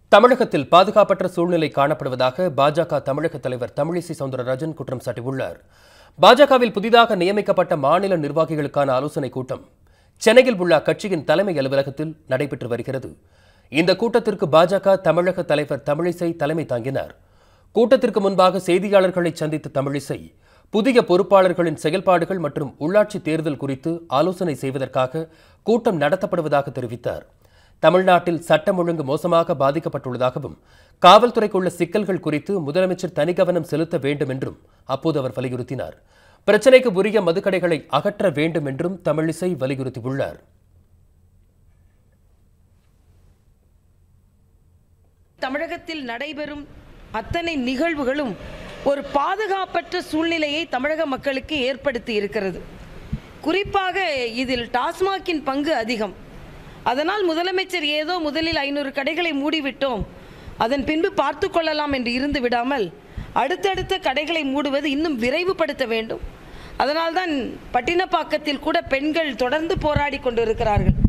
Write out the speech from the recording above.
தமிழகத்தில் பாதுகாப்பற்ற சூழ்நிலை காணப்படுவதாக பாஜக தமிழக தலைவர் தமிழிசை சவுந்தரராஜன் குற்றம் சாட்டியுள்ளார் பாஜகவில் புதிதாக நியமிக்கப்பட்ட மாநில நிர்வாகிகளுக்கான ஆலோசனைக் கூட்டம் சென்னையில் உள்ள அக்கட்சியின் தலைமை அலுவலகத்தில் நடைபெற்று வருகிறது இந்த கூட்டத்திற்கு பாஜக தமிழக தலைவர் தமிழிசை தலைமை தாங்கினார் கூட்டத்திற்கு முன்பாக செய்தியாளர்களை சந்தித்த தமிழிசை புதிய பொறுப்பாளர்களின் செயல்பாடுகள் மற்றும் உள்ளாட்சி தேர்தல் குறித்து ஆலோசனை செய்வதற்காக கூட்டம் நடத்தப்படுவதாக தெரிவித்தார் தமிழ்நாட்டில் சட்டம் ஒழுங்கு மோசமாக பாதிக்கப்பட்டுள்ளதாகவும் காவல்துறைக்குள்ள சிக்கல்கள் குறித்து முதலமைச்சர் தனி கவனம் செலுத்த வேண்டும் என்றும் அப்போது அவர் வலியுறுத்தினார் பிரச்சினைக்கு உரிய மதுக்கடைகளை அகற்ற வேண்டும் என்றும் தமிழிசை வலியுறுத்தியுள்ளார் தமிழகத்தில் நடைபெறும் அத்தனை நிகழ்வுகளும் ஒரு பாதுகாப்பற்ற சூழ்நிலையை தமிழக மக்களுக்கு ஏற்படுத்தி இருக்கிறது குறிப்பாக இதில் டாஸ்மாகின் பங்கு அதிகம் அதனால் முதலமைச்சர் ஏதோ முதலில் ஐநூறு கடைகளை மூடிவிட்டோம் அதன் பின்பு பார்த்து கொள்ளலாம் என்று இருந்து விடாமல் அடுத்தடுத்த கடைகளை மூடுவது இன்னும் விரைவுபடுத்த வேண்டும் அதனால்தான் பட்டினப்பாக்கத்தில் கூட பெண்கள் தொடர்ந்து போராடி கொண்டிருக்கிறார்கள்